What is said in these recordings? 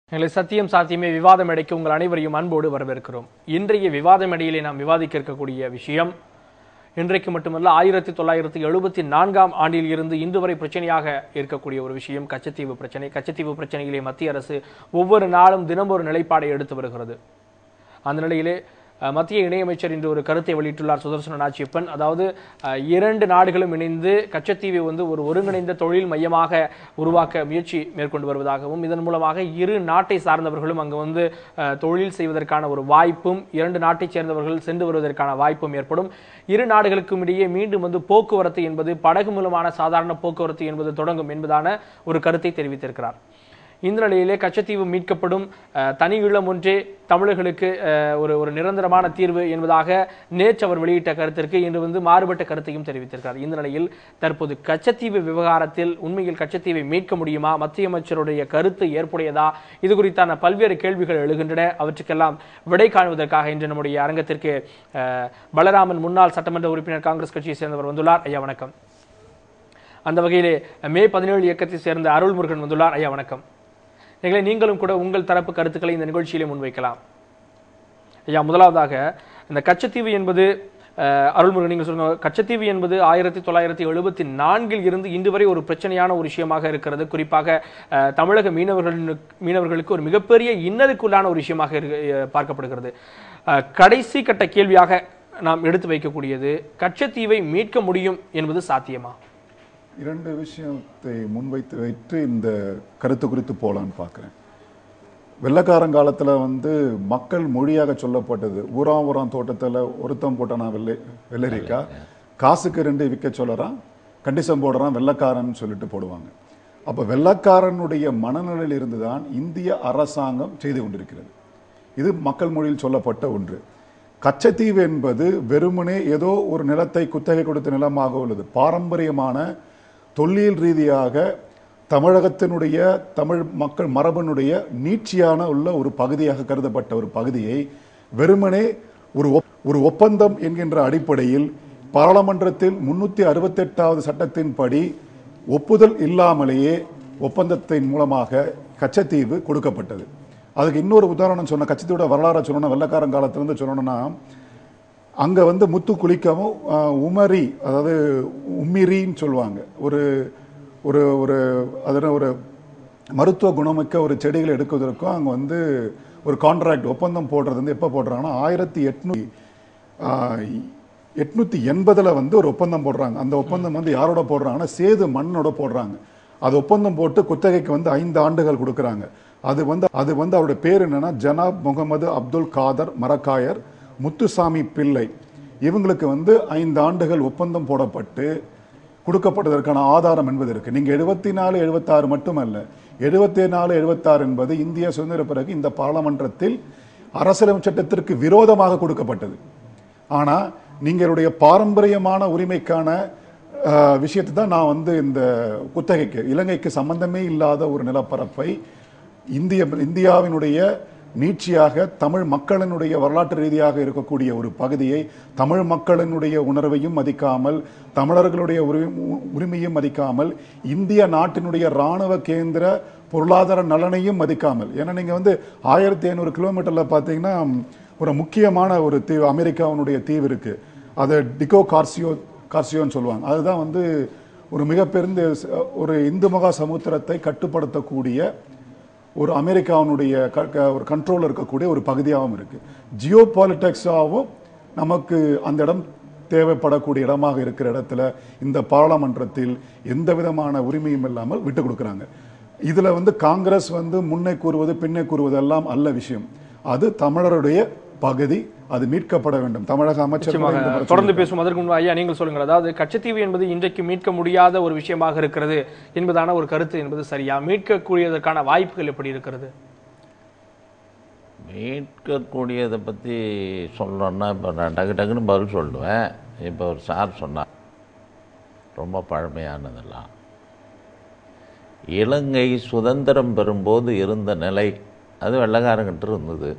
எங்களை சத்தியம் சாத்தியமே விவாத மேடைக்கு உங்கள் அனைவரையும் அன்போடு வரவேற்கிறோம் இன்றைய விவாத மேடையிலே நாம் விவாதிக்க இருக்கக்கூடிய விஷயம் இன்றைக்கு மட்டுமல்ல ஆயிரத்தி தொள்ளாயிரத்தி எழுபத்தி நான்காம் ஆண்டில் இருந்து இன்று வரை பிரச்சனையாக இருக்கக்கூடிய ஒரு விஷயம் கச்சத்தீவு பிரச்சனை கச்சத்தீவு பிரச்சனையிலே மத்திய அரசு ஒவ்வொரு நாளும் தினம் ஒரு நிலைப்பாடை எடுத்து வருகிறது அந்த நிலையிலே அஹ், மத்திய இணையமைச்சர் இன்று ஒரு கருத்தை வெளியிட்டுள்ளார் சுதர்சன நாச்சியப்பன் அதாவது அஹ், இரண்டு நாடுகளும் இணைந்து கச்சத்தீவை வந்து ஒரு ஒருங்கிணைந்த தொழில் மையமாக உருவாக்க முயற்சி மேற்கொண்டு வருவதாகவும் இதன் மூலமாக இரு நாட்டை சார்ந்தவர்களும் அங்கு வந்து அஹ், தொழில் செய்வதற்கான ஒரு வாய்ப்பும் இரண்டு நாட்டைச் சேர்ந்தவர்கள் சென்று வருவதற்கான வாய்ப்பும் ஏற்படும் இரு நாடுகளுக்கும் இடையே மீண்டும் வந்து போக்குவரத்து என்பது படகு மூலமான சாதாரண போக்குவரத்து என்பது தொடங்கும் என்பதான ஒரு கருத்தை தெரிவித்திருக்கிறார் இந்த நிலையிலே கச்சத்தீவு மீட்கப்படும் அஹ், தனி ஈழம் ஒன்றே தமிழர்களுக்கு அஹ், ஒரு ஒரு நிரந்தரமான தீர்வு என்பதாக நேற்று அவர் வெளியிட்ட கருத்திற்கு இன்று வந்து மாறுபட்ட கருத்தையும் தெரிவித்திருக்கிறார் இந்த நிலையில் தற்போது கச்சத்தீவு விவகாரத்தில் உண்மையில் கச்சத்தீவை மீட்க முடியுமா மத்திய அமைச்சருடைய கருத்து ஏற்புடையதா இது குறித்தான பல்வேறு கேள்விகள் எழுகின்றன அவற்றுக்கெல்லாம் விடை காணுவதற்காக இன்று நம்முடைய அரங்கத்திற்கு அஹ், பலராமன் முன்னாள் சட்டமன்ற உறுப்பினர் காங்கிரஸ் கட்சியை சேர்ந்தவர் வந்துள்ளார் ஐயா வணக்கம் அந்த வகையிலே மே பதினேழு இயக்கத்தை சேர்ந்த அருள்முருகன் வந்துள்ளார் ஐயா வணக்கம் நீங்களே நீங்களும் கூட உங்கள் தரப்பு கருத்துக்களை இந்த நிகழ்ச்சியிலே முன்வைக்கலாம் ஐயா முதலாவதாக இந்த கச்சத்தீவு என்பது அஹ், அருள்முருகன் நீங்கள் சொல்லுங்க கச்சத்தீவு என்பது ஆயிரத்தி தொள்ளாயிரத்தி எழுபத்தி நான்கில் இருந்து இன்று வரை ஒரு பிரச்சனையான ஒரு விஷயமாக இருக்கிறது குறிப்பாக அஹ், தமிழக மீனவர்கள் மீனவர்களுக்கு ஒரு மிகப்பெரிய இன்னலுக்குள்ளான ஒரு விஷயமாக இருக்கு- அஹ், பார்க்கப்படுகிறது அஹ், கடைசி கட்ட கேள்வியாக நாம் எடுத்து வைக்கக்கூடியது கச்சத்தீவை மீட்க முடியும் என்பது சாத்தியமா இரண்டு விஷயத்தை முன்வைத்து வைத்து இந்த கருத்து குறித்து போலான்னு பார்க்குறேன் வெள்ளக்காரங்காலத்தில் வந்து மக்கள் மொழியாக சொல்லப்பட்டது ஊராம் ஊராம் தோட்டத்தில் ஒருத்தம் போட்டானா வெள்ளை வெள்ளரிக்கா காசுக்கு ரெண்டு விற்க சொல்லறான் கண்டிஷன் போடுறான் வெள்ளக்காரன் சொல்லிட்டு போடுவாங்க அப்போ வெள்ளக்காரனுடைய மனநிலையில் இருந்து தான் இந்திய அரசாங்கம் செய்து கொண்டிருக்கிறது இது மக்கள் மொழியில் சொல்லப்பட்ட ஒன்று கச்சத்தீவு என்பது வெறுமனே ஏதோ ஒரு நிலத்தை குத்தகை கொடுத்த நிலமாக உள்ளது பாரம்பரியமான தொல்லியல் ரீதியாக தமிழகத்தினுடைய தமிழ் மக்கள் மரபனுடைய நீட்சியான உள்ள ஒரு பகுதியாக கருதப்பட்ட ஒரு பகுதியை வெறுமனே ஒரு ஒப்- ஒரு ஒப்பந்தம் என்கின்ற அடிப்படையில் பாராளுமன்றத்தில் முன்னூத்தி அறுபத்தெட்டாவது சட்டத்தின்படி ஒப்புதல் இல்லாமலேயே ஒப்பந்தத்தின் மூலமாக கச்சத்தீவு கொடுக்கப்பட்டது அதுக்கு இன்னொரு உதாரணம் சொன்ன கச்சத்தீவோட வரலாறு சொல்லணும் வெள்ளக்காரன் காலத்திலிருந்து சொல்லணும்னா அங்க வந்து முத்து குளிக்கவும் ஆஹ், உமரி அதாவது உம்மிரின்னு சொல்லுவாங்க ஒரு ஒரு ஒரு அதில் ஒரு மருத்துவ குணமிக்க ஒரு செடிகளை எடுக்குவதற்கும் அங்க வந்து ஒரு கான்ட்ராக்ட் ஒப்பந்தம் போடுறது வந்து எப்போ போடுறாங்கன்னா ஆயிரத்தி எட்நூத்தி எட்நூத்தி எண்பதுல வந்து ஒரு ஒப்பந்தம் போடுறாங்க அந்த ஒப்பந்தம் வந்து யாரோட போடுறாங்கன்னா சேது மண்ணோட போடுறாங்க அது ஒப்பந்தம் போட்டு குத்தகைக்கு வந்து ஐந்து ஆண்டுகள் கொடுக்குறாங்க அது வந்து அது வந்து அவருடைய பேர் என்னன்னா ஜனாப் முகமது அப்துல் காதர் மரக்காயர் முத்துசாமி பிள்ளை இவங்களுக்கு வந்து ஐந்து ஆண்டுகள் ஒப்பந்தம் போடப்பட்டு கொடுக்கப்பட்டதற்கான ஆதாரம் என்பது இருக்கு நீங்க எழுபத்தி நாலு எழுபத்தாறு மட்டுமல்ல எழுபத்தி நாலு எழுபத்தாறு என்பது இந்திய சுதந்திர பிறகு இந்த பாராளுமன்றத்தில் அரசியலமைப்பு சட்டத்திற்கு விரோதமாக கொடுக்கப்பட்டது ஆனா நீங்களுடைய பாரம்பரியமான உரிமைக்கான அஹ், விஷயத்தை தான் நான் வந்து இந்த குத்தகைக்கு இலங்கைக்கு சம்பந்தமே இல்லாத ஒரு நிலப்பரப்பை இந்திய இந்தியாவினுடைய நீட்சியாக தமிழ் மக்களினுடைய வரலாற்று ரீதியாக இருக்கக்கூடிய ஒரு பகுதியை தமிழ் மக்களினுடைய உணர்வையும் மதிக்காமல் தமிழர்களுடைய உரி- உரிமையும் மதிக்காமல் இந்திய நாட்டினுடைய ராணுவ கேந்திர பொருளாதார நலனையும் மதிக்காமல் ஏன்னா நீங்க வந்து ஆயிரத்தி ஐநூறு கிலோமீட்டர்ல பாத்தீங்கன்னா ஒரு முக்கியமான ஒரு தீவு அமெரிக்காவினுடைய தீவு இருக்கு அது டிகோ கார்சியோ கார்சியோன்னு சொல்லுவாங்க அதுதான் வந்து ஒரு மிகப்பெருந்த ஒரு இந்து மகா சமுத்திரத்தை கட்டுப்படுத்தக்கூடிய ஒரு அமெரிக்காவினுடைய க- க- ஒரு கண்ட்ரோல் இருக்கக்கூடிய ஒரு பகுதியாகவும் இருக்கு ஜியோ பாலிட்டிக்ஸாகவும் நமக்கு அந்த இடம் தேவைப்படக்கூடிய இடமாக இருக்கிற இடத்துல இந்த பாராளுமன்றத்தில் எந்த விதமான உரிமையும் இல்லாமல் விட்டு கொடுக்குறாங்க இதுல வந்து காங்கிரஸ் வந்து முன்னே கூறுவது பின்னே கூறுவது எல்லாம் அல்ல விஷயம் அது தமிழருடைய பகுதி அது மீட்கப்பட வேண்டும் தமிழக அமைச்சர் கூட இந்த நிச்சயமாக முறை தொடர்ந்து பேசும் அதற்கு முன்பு ஐயா நீங்கள் சொல்லுங்கள் அதாவது கச்சத்தீவு என்பது இன்றைக்கு மீட்க முடியாத ஒரு விஷயமாக இருக்கிறது என்பதான ஒரு கருத்து என்பது சரியா மீட்கக்கூடியதற்கான வாய்ப்புகள் எப்படி இருக்கிறது மீட்கக்கூடியதை பற்றி சொல்லணும்னா இப்போ நான் டக்கு டக்குன்னு பதில் சொல்லுவேன் இப்போ ஒரு சார் சொன்னார் ரொம்ப பழமையானதெல்லாம் இலங்கை சுதந்திரம் பெறும்போது இருந்த நிலை அது வெள்ளைக்காரங்கிட்ட இருந்தது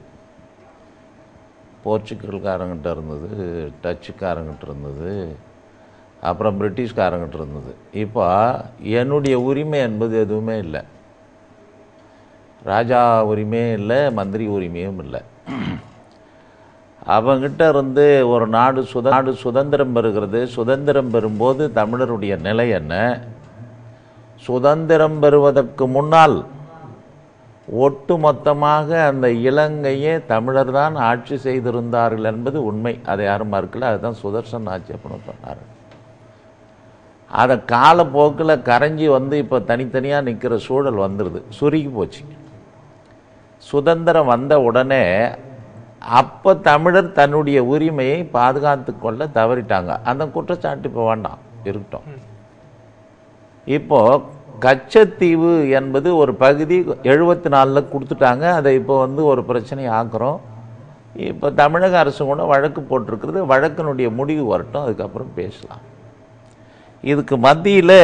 போர்ச்சுகல்காரங்கிட்ட இருந்தது டச்சுக்காரங்கிட்ட இருந்தது அப்புறம் பிரிட்டிஷ்காரங்கிட்ட இருந்தது இப்போ என்னுடைய உரிமை என்பது எதுவுமே இல்லை ராஜா உரிமையும் இல்லை மந்திரி உரிமையும் இல்லை அவங்கிட்ட இருந்து ஒரு நாடு சுத நாடு சுதந்திரம் பெறுகிறது சுதந்திரம் பெறும்போது தமிழருடைய நிலை என்ன சுதந்திரம் பெறுவதற்கு முன்னால் ஒட்டு மொத்தமாக அந்த இலங்கையே தமிழர் தான் ஆட்சி செய்திருந்தார்கள் என்பது உண்மை அதை யாரும் மறுக்கல அதுதான் சுதர்சன் ஆட்சி அப்படின்னு சொன்னார் அதை காலப்போக்கில் கரைஞ்சி வந்து இப்போ தனித்தனியாக நிற்கிற சூழல் வந்துடுது சுருங்கி போச்சு சுதந்திரம் வந்த உடனே அப்போ தமிழர் தன்னுடைய உரிமையை பாதுகாத்து கொள்ள தவறிட்டாங்க அந்த குற்றச்சாட்டு இப்போ வேண்டாம் இருக்கட்டும் இப்போ கச்சத்தீவு என்பது ஒரு பகுதி எழுபத்தி நாலில் கொடுத்துட்டாங்க அதை இப்போ வந்து ஒரு பிரச்சனை ஆக்குறோம் இப்போ தமிழக அரசு கூட வழக்கு போட்டிருக்கிறது வழக்கினுடைய முடிவு வரட்டும் அதுக்கப்புறம் பேசலாம் இதுக்கு மத்தியில்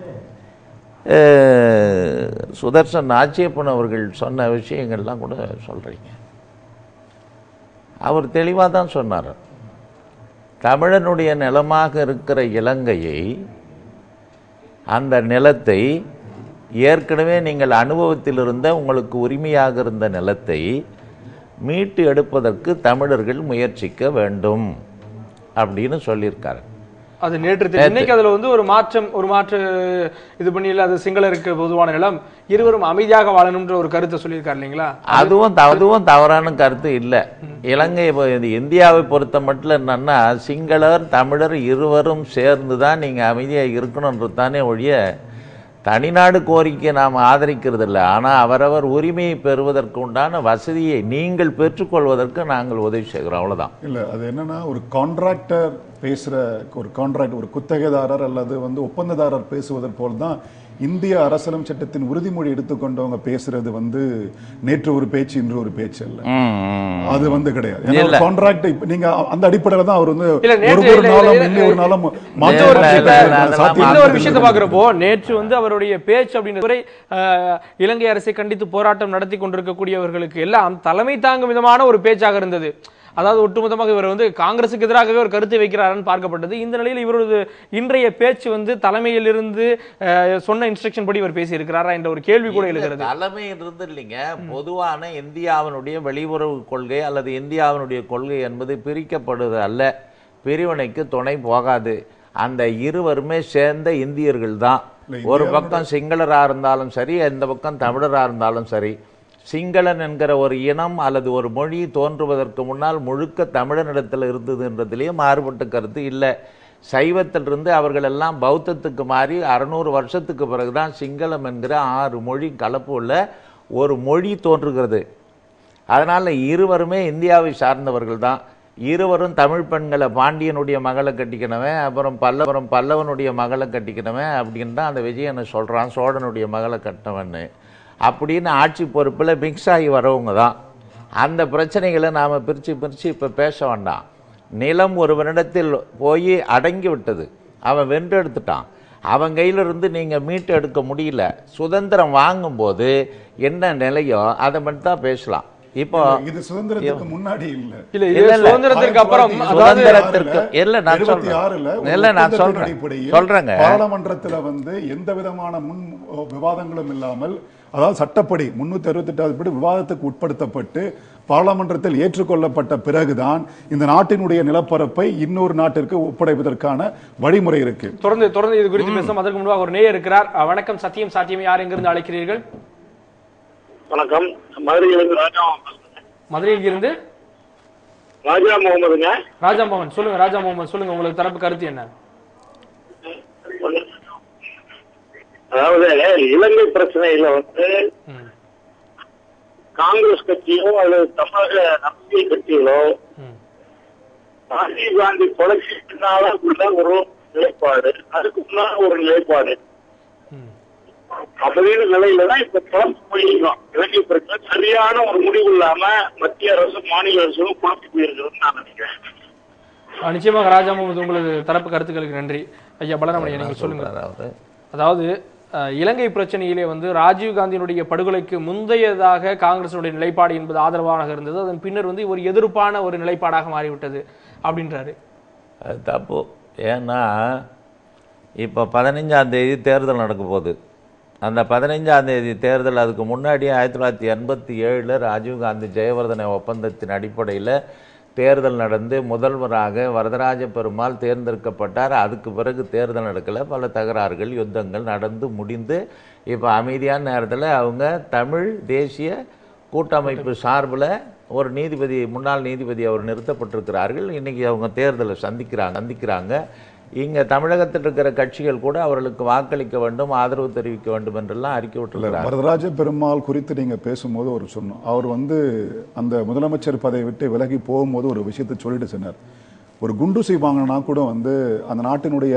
சுதர்சன் ஆட்சேபன் அவர்கள் சொன்ன விஷயங்கள்லாம் கூட சொல்கிறீங்க அவர் தெளிவாக தான் சொன்னார் தமிழனுடைய நிலமாக இருக்கிற இலங்கையை அந்த நிலத்தை ஏற்கனவே நீங்கள் அனுபவத்தில் இருந்த உங்களுக்கு உரிமையாக இருந்த நிலத்தை மீட்டு எடுப்பதற்கு தமிழர்கள் முயற்சிக்க வேண்டும் அப்படின்னு சொல்லியிருக்காரு அது நேற்று தெரியும். இன்னைக்கு அதுல வந்து ஒரு மாற்றம் ஒரு மாற்று இது பண்ணி இல்ல அது சிங்களருக்கு பொதுவான நிலம் இருவரும் அமைதியாக வாழணும்ன்ற ஒரு கருத்தை சொல்லியிருக்காரு இல்லைங்களா அதுவும் த- அதுவும் தவறான கருத்து இல்லை இலங்கை இப்போ இந்த இந்தியாவை பொறுத்த மட்டும் என்னன்னா சிங்களர் தமிழர் இருவரும் சேர்ந்து தான் நீங்கள் அமைதியாக இருக்கணுன்றது தானே ஒழிய தனிநாடு கோரிக்கை நாம் ஆதரிக்கிறது இல்லை ஆனால் அவரவர் உரிமையை பெறுவதற்கு உண்டான வசதியை நீங்கள் பெற்றுக்கொள்வதற்கு நாங்கள் உதவி செய்கிறோம் அவ்வளவுதான் இல்ல அது என்னன்னா ஒரு கான்ட்ராக்டர் பேசுற ஒரு கான்ட்ராக்ட் ஒரு குத்தகைதாரர் அல்லது வந்து ஒப்பந்ததாரர் பேசுவதற் போல் தான் இந்திய அரசியலம் சட்டத்தின் உறுதிமொழி எடுத்துக்கொண்டவங்க பேசுறது வந்து நேற்று ஒரு பேச்சு இன்று ஒரு பேச்சு அல்ல அது வந்து கிடையாது இல்ல. கான்ட்ராக்ட் நீங்க அந்த அடிப்படையில தான் அவர் வந்து இல்ல, நேற்று ஒரு ஒரு இல்ல, நாளும் இல்ல, இன்னி ஒரு நாளும் இல்ல, மாற்றி இல்ல, மாற்றி இல்ல, பேசுறது அதெல்லாம் சாத்தியம் இந்த ஒரு இல்லை. விஷயத்தை பாக்குறப்போ நேற்று வந்து அவருடைய பேச்சு அப்படின்றது இலங்கை அரசை கண்டித்து போராட்டம் நடத்தி கொண்டிருக்கக்கூடியவர்களுக்கு எல்லாம் தலைமை தாங்கும் விதமான ஒரு பேச்சாக இருந்தது அதாவது ஒட்டுமொத்தமாக இவர் வந்து காங்கிரசுக்கு எதிராகவே ஒரு கருத்தை வைக்கிறாருன்னு பார்க்கப்பட்டது இந்த நிலையில் இவரது இன்றைய பேச்சு வந்து தலைமையில் இருந்து அஹ், சொன்ன இன்ஸ்ட்ரக்ஷன் படி இவர் பேசி இருக்கிறாரா என்ற ஒரு கேள்வி கூட எழுகிறது தலைமை இருந்து இல்லைங்க பொதுவான இந்தியாவினுடைய வெளியுறவு கொள்கை அல்லது இந்தியாவினுடைய கொள்கை என்பது பிரிக்கப்படுவது அல்ல பிரிவினைக்கு துணை போகாது அந்த இருவருமே சேர்ந்த இந்தியர்கள் தான் இல்ல, ஒரு இந்தியாவுடைய- பக்கம் சிங்களரா இருந்தாலும் சரி இந்த பக்கம் தமிழரா இருந்தாலும் சரி சிங்களன் என்கிற ஒரு இனம் அல்லது ஒரு மொழி தோன்றுவதற்கு முன்னால் முழுக்க தமிழனிடத்தில் இருந்ததுன்றதுலேயே மாறுபட்ட கருத்து இல்லை சைவத்திலிருந்து அவர்கள் எல்லாம் பௌத்தத்துக்கு மாறி அறநூறு வருஷத்துக்கு பிறகுதான் சிங்களம் என்கிற ஆறு மொழி கலப்பு உள்ள ஒரு மொழி தோன்றுகிறது அதனால் இருவருமே இந்தியாவை சார்ந்தவர்கள் தான் இருவரும் தமிழ் பெண்களை பாண்டியனுடைய மகளை கட்டிக்கினவன் அப்புறம் பல்ல அப்புறம் பல்லவனுடைய மகளை கட்டிக்கினவன் அப்படின்னு தான் அந்த விஜயனை சொல்கிறான் சோழனுடைய மகளை கட்டினவன்னு அப்படின்னு ஆட்சி பொறுப்பில் மிக்ஸ் ஆகி வரவங்க தான் அந்த பிரச்சனைகளை நாம் பிரித்து பிரித்து இப்போ பேச வேண்டாம் நிலம் ஒருவனிடத்தில் போய் அடங்கி விட்டது அவன் வென்றெடுத்துட்டான் அவன் கையிலிருந்து நீங்கள் மீட்டு எடுக்க முடியல சுதந்திரம் வாங்கும்போது என்ன நிலையோ அதை மட்டும் தான் பேசலாம் இப்போ இது சுதந்திரத்துக்கு முன்னாடி இல்ல இல்ல இல்ல, இது இல்ல. சுதந்திரத்திற்கு அப்புறம் அதாவது சுதந்திரத்திற்கு இல்ல நான் எழுபத்தி சொல்றேன் ஆறுல ஒரு இல்ல நான் ஒப்பந்தத்தின் சொல்றேன் அடிப்படையில் சொல்றேங்க பாராளுமன்றத்துல வந்து எந்த விதமான முன் விவாதங்களும் இல்லாமல் அதாவது சட்டப்படி முன்னூத்தி அறுபத்தி படி விவாதத்துக்கு உட்படுத்தப்பட்டு பாராளுமன்றத்தில் ஏற்றுக்கொள்ளப்பட்ட பிறகுதான் இந்த நாட்டினுடைய நிலப்பரப்பை இன்னொரு நாட்டிற்கு ஒப்படைப்பதற்கான வழிமுறை இருக்கு தொடர்ந்து தொடர்ந்து இது குறித்து பேசும் அதற்கு முன்பாக ஒரு நேயர் இருக்கிறார் அஹ், வணக்கம் சத்தியம் சாத்தியம் யார் எங்கிருந்து அழைக்கிறீர்கள் வணக்கம் மதுரையிலிருந்து ராஜா மதுரையில் இருந்து ராஜா முகமதுங்க ராஜா மோகன் சொல்லுங்க ராஜா மோகன் சொல்லுங்க உங்களுக்கு தரப்பு கருத்து என்ன அதாவது இலங்கை பிரச்சனையில வந்து ம், காங்கிரஸ் கட்சியோ அல்லது தமிழக அரசியல் கட்சிகளோ ம், ராஜீவ் காந்தி கொலைக்கு பின்னால உள்ள ஒரு நிலைப்பாடு அதுக்கு முன்னால ஒரு நிலைப்பாடு ம். அப்படின்னு நிலையில தான் இப்ப குழம்பு போயிருக்கோம் இலங்கை பிரச்சனை சரியான ஒரு முடிவு இல்லாம மத்திய அரசும் மாநில அரசும் குழம்பு போயிருக்கிறதுன்னு நான் நினைக்கிறேன் அஹ், நிச்சயமாக ராஜா முகமது உங்களது தரப்பு கருத்துக்களுக்கு நன்றி ஐயா பலராமணியா நீங்க சொல்லுங்க சொல்றாரு அவரு அதாவது அஹ், இலங்கை பிரச்சனையிலே வந்து ராஜீவ் காந்தியினுடைய படுகொலைக்கு முந்தையதாக காங்கிரசுடைய நிலைப்பாடு என்பது ஆதரவாக இருந்தது அதன் பின்னர் வந்து ஒரு எதிர்ப்பான ஒரு நிலைப்பாடாக மாறிவிட்டது அப்படின்றாரு அது தப்பு ஏன்னா இப்போ பதினஞ்சாம் தேதி தேர்தல் நடக்க போகுது அந்த பதினைஞ்சாம் தேதி தேர்தல் அதுக்கு முன்னாடி ஆயிரத்தி தொள்ளாயிரத்தி எண்பத்தி ஏழில் ராஜீவ்காந்தி ஜெயவர்தன ஒப்பந்தத்தின் அடிப்படையில் தேர்தல் நடந்து முதல்வராக வரதராஜ பெருமாள் தேர்ந்தெடுக்கப்பட்டார் அதுக்கு பிறகு தேர்தல் நடக்கல பல தகராறுகள் யுத்தங்கள் நடந்து முடிந்து இப்போ அமைதியான நேரத்தில் அவங்க தமிழ் தேசிய கூட்டமைப்பு சார்பில் ஒரு நீதிபதி முன்னாள் நீதிபதி அவர் நிறுத்தப்பட்டிருக்கிறார்கள் இன்னைக்கு அவங்க தேர்தலை சந்திக்கிறாங்க சந்திக்கிறாங்க இங்கே தமிழகத்தில் இருக்கிற கட்சிகள் கூட அவர்களுக்கு வாக்களிக்க வேண்டும் ஆதரவு தெரிவிக்க வேண்டும் என்றெல்லாம் அறிக்கை விட்டுள்ளார் வரதராஜ பெருமாள் குறித்து நீங்க பேசும்போது ஒரு சொன்னோம் அவர் வந்து அந்த முதலமைச்சர் பதவியை விட்டு விலகி போகும்போது ஒரு விஷயத்தை சொல்லிட்டு சொன்னார் ஒரு குண்டூசி வாங்கினா கூட வந்து அந்த நாட்டினுடைய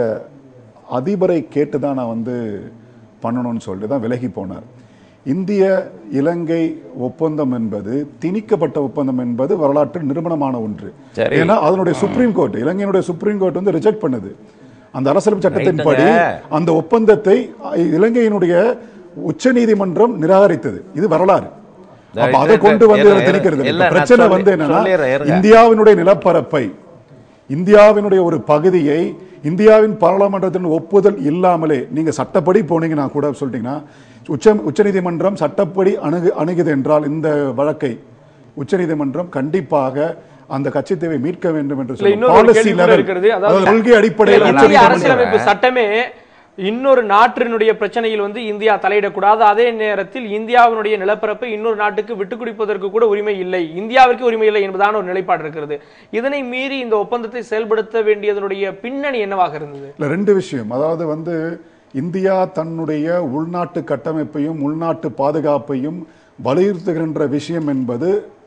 அதிபரை கேட்டு தான் நான் வந்து பண்ணணும்னு சொல்லிட்டு தான் விலகி போனார் இந்திய இலங்கை ஒப்பந்தம் என்பது திணிக்கப்பட்ட ஒப்பந்தம் என்பது வரலாற்றில் நிரூபணமான ஒன்று சரி. ஏன்னா அதனுடைய சுப்ரீம் கோர்ட் இலங்கையினுடைய சுப்ரீம் கோர்ட் வந்து ரிஜெக்ட் பண்ணுது அந்த அரசியல் சட்டத்தின்படி ரைட்டுங்க. அந்த ஒப்பந்தத்தை இலங்கையினுடைய உச்சநீதிமன்றம் நிராகரித்தது இது வரலாறு அப்ப அதை கொண்டு வந்து இல்ல, இதுல திணிக்கிறது இல்ல, இல்ல. நான் பிரச்சனை சொல்லி- வந்து என்னன்னா சொல்லிடுறேன், இருங்க. இந்தியாவினுடைய நிலப்பரப்பை இந்தியாவினுடைய ஒரு பகுதியை இந்தியாவின் பாராளுமன்றத்தின் ஒப்புதல் இல்லாமலே நீங்க சட்டப்படி போனீங்கன்னா கூட சொல்லிட்டீங்கன்னா உச்ச உச்சநீதிமன்றம் சட்டப்படி அணுகு அணுகுது என்றால் இந்த வழக்கை உச்சநீதிமன்றம் கண்டிப்பாக அந்த கட்சித்தேவை மீட்க வேண்டும் என்று இல்ல சொல்லும் இன்னொரு ஒரு பாலிசி கேள்வி கூட லெவல் இருக்கிறது அதாவது அதாவது கொள்கை அடிப்படையில் இந்திய உச்சநீதிமன்றம் அரசியலமைப்பு சட்டமே இன்னொரு நாட்டினுடைய பிரச்சனையில் வந்து இந்தியா தலையிடக்கூடாது அதே நேரத்தில் இந்தியாவினுடைய நிலப்பரப்பை இன்னொரு நாட்டுக்கு விட்டுக் கொடுப்பதற்கு கூட உரிமை இல்லை இந்தியாவிற்கு உரிமை இல்லை என்பதான ஒரு நிலைப்பாடு இருக்கிறது இதனை மீறி இந்த ஒப்பந்தத்தை செயல்படுத்த வேண்டியதனுடைய பின்னணி என்னவாக இருந்தது இல்ல ரெண்டு விஷயம் அதாவது வந்து இந்தியா தன்னுடைய உள்நாட்டு கட்டமைப்பையும் உள்நாட்டு பாதுகாப்பையும் வலியுறுத்துகின்ற விஷயம் என்பது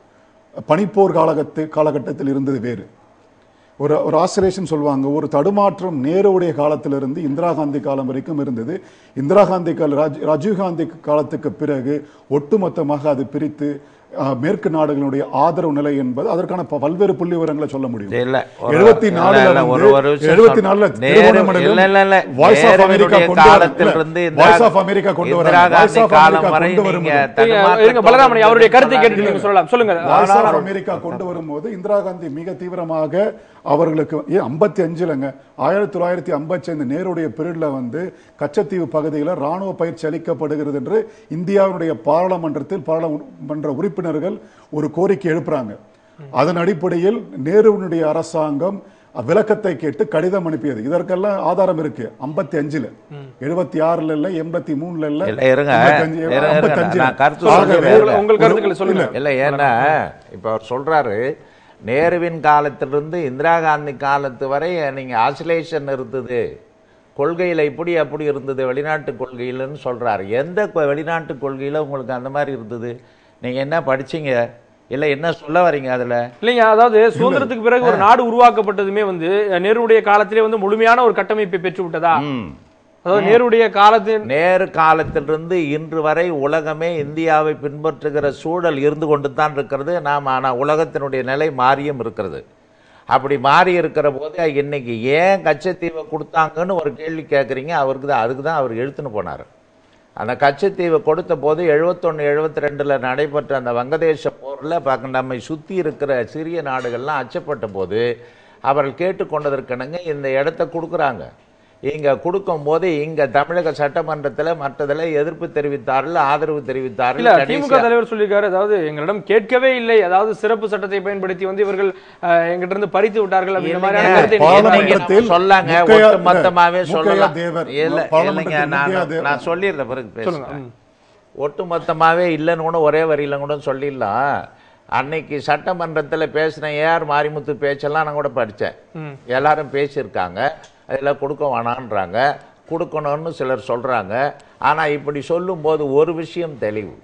பனிப்போர் காலகத்து காலகட்டத்தில் இருந்தது வேறு ஒரு ஒரு ஆசிலேஷன் சொல்லுவாங்க ஒரு தடுமாற்றம் நேருடைய காலத்திலிருந்து இந்திரா காந்தி காலம் வரைக்கும் இருந்தது இந்திரா காந்தி கால ராஜ் ராஜீவ் காந்தி காலத்துக்கு பிறகு ஒட்டுமொத்தமாக அது பிரித்து அஹ், மேற்கு நாடுகளுடைய ஆதரவு நிலை என்பது அதற்கான ப- பல்வேறு புள்ளி விவரங்களை சொல்ல முடியும் இல்ல ஒரு- எழுபத்தி இல்ல, நாலுல இல்ல, ஒரு ஒரு வந்து விஷயம் எழுபத்தி சொல்றேன். நாலுல நேரு- திருவோணமலையிலும் இல்ல, இல்ல, இல்ல. வாய்ஸ் ஆஃப் அமெரிக்கா நேருவினுடைய கொண்டு வர- காலத்திலிருந்து இல்ல, இந்திரா- வாய்ஸ் ஆஃப் அமெரிக்கா கொண்டு வர இந்திரா வாய்ஸ் காந்தி ஆஃப் காலம் அமெரிக்கா வரை கொண்டு நீங்க வரும்போது இருங்க, தடுமாற்றத்தோடு இருங்க பலராமணி அவருடைய கருத்தை கேட்டு சொல்லாதீங்க. நீங்க சொல்லலாம் சொல்லுங்க வாய்ஸ் ஆஃப் அமெரிக்கா கொண்டு வரும்போது இந்திரா காந்தி மிக தீவிரமாக அவர்களுக்கு ஏன் ஐம்பத்தி அஞ்சுலங்க ஆயிரத்தி தொள்ளாயிரத்தி ஐம்பத்தி ஐந்து நேருடைய பீரியட்ல வந்து கச்சத்தீவு பகுதியில் ராணுவ பயிற்சி அளிக்கப்படுகிறது என்று இந்தியாவுடைய பாராளுமன்றத்தில் பாராளுமன்ற உறுப்பினர்கள் ஒரு கோரிக்கை எழுப்புறாங்க அதன் அடிப்படையில் நேருவினுடைய அரசாங்கம் விளக்கத்தை கேட்டு கடிதம் அனுப்பியது இதற்கெல்லாம் ஆதாரம் இருக்கு ஐம்பத்தி அஞ்சுல எழுபத்தி ஆறுல இல்ல எண்பத்தி மூணுல இல்ல இல்ல, இருங்க. 55, இருங்க, இருங்க. 55 நான் கருத்து ஆகவே சொல்றேன். உங்கள் உங்கள் கருத்துக்களை சொல்லுங்க இல்ல ஏன்னா இப்ப அவர் சொல்றாரு நேருவின் காலத்திலிருந்து இந்திரா காந்தி காலத்து வரை நீங்க ஆசிலேஷன் இருந்தது கொள்கையில இப்படி அப்படி இருந்தது வெளிநாட்டு கொள்கையிலன்னு சொல்றாரு எந்த கொ- வெளிநாட்டு கொள்கையில உங்களுக்கு அந்த மாதிரி இருந்தது நீங்க என்ன படிச்சீங்க இல்ல என்ன சொல்ல வரீங்க அதுல இல்லைங்க அதாவது சுதந்திரத்துக்கு பிறகு ஒரு நாடு உருவாக்கப்பட்டதுமே வந்து நேருடைய காலத்திலே வந்து முழுமையான ஒரு கட்டமைப்பை பெற்று விட்டதா ம். அதாவது நேருடைய காலத்தின் நேரு காலத்திலிருந்து இன்று வரை உலகமே இந்தியாவை பின்பற்றுகிற சூழல் இருந்து கொண்டு தான் இருக்கிறது நாம் ஆனால் உலகத்தினுடைய நிலை மாறியும் இருக்கிறது அப்படி மாறி இருக்கிற போது இன்னைக்கு ஏன் கச்சத்தீவை கொடுத்தாங்கன்னு ஒரு கேள்வி கேட்குறீங்க அவருக்கு தான் அதுக்கு தான் அவர் எழுத்துன்னு போனார் அந்த கச்சத்தீவை கொடுத்த போது எழுபத்தொன்று எழுபத்தி ரெண்டில் நடைபெற்ற அந்த வங்கதேச போரில் பார்க்க நம்மை சுற்றி இருக்கிற சிறிய நாடுகள்லாம் அச்சப்பட்ட போது அவர்கள் கேட்டுக்கொண்டதற்கிணங்க இந்த இடத்த கொடுக்குறாங்க இங்க கொடுக்கும்போது இங்க தமிழக சட்டமன்றத்துல மற்றதுல எதிர்ப்பு தெரிவித்தார்கள் ஆதரவு தெரிவித்தார்கள் இல்ல திமுக கடைசியா- தலைவர் சொல்லியிருக்காரு அதாவது எங்களிடம் கேட்கவே இல்லை அதாவது சிறப்பு சட்டத்தை பயன்படுத்தி வந்து இவர்கள் அஹ், எங்கிட்ட இருந்து பறித்து விட்டார்கள் அப்படின்ற இல்லைங்க. மாதிரியான கருத்தை நீங்க பாராளுமன்றத்தில் என்ன சொல்லாங்க முக்கையா- ஒட்டு மொத்தமாவே முக்கையா சொல்லலாம் தேவர், இல்ல பாராளுமன்றத்தில் இல்லைங்க நான் முக்கையா தேவர். நான் சொல்லிடுறேன் பிறகு சொல்லுங்க பேசுறேன் ம். ஒட்டு மொத்தமாவே இல்லைன்னு கூட ஒரே வரியில கூட சொல்லிடலாம் அன்னைக்கு சட்டமன்றத்துல பேசின ஏஆர் மாரிமுத்து பேச்செல்லாம் நான் கூட படிச்சேன் ம். எல்லாரும் பேசியிருக்காங்க அதெல்லாம் கொடுக்க வேணான்றாங்க கொடுக்கணும்னு சிலர் சொல்றாங்க ஆனா இப்படி சொல்லும்போது ஒரு விஷயம் தெளிவு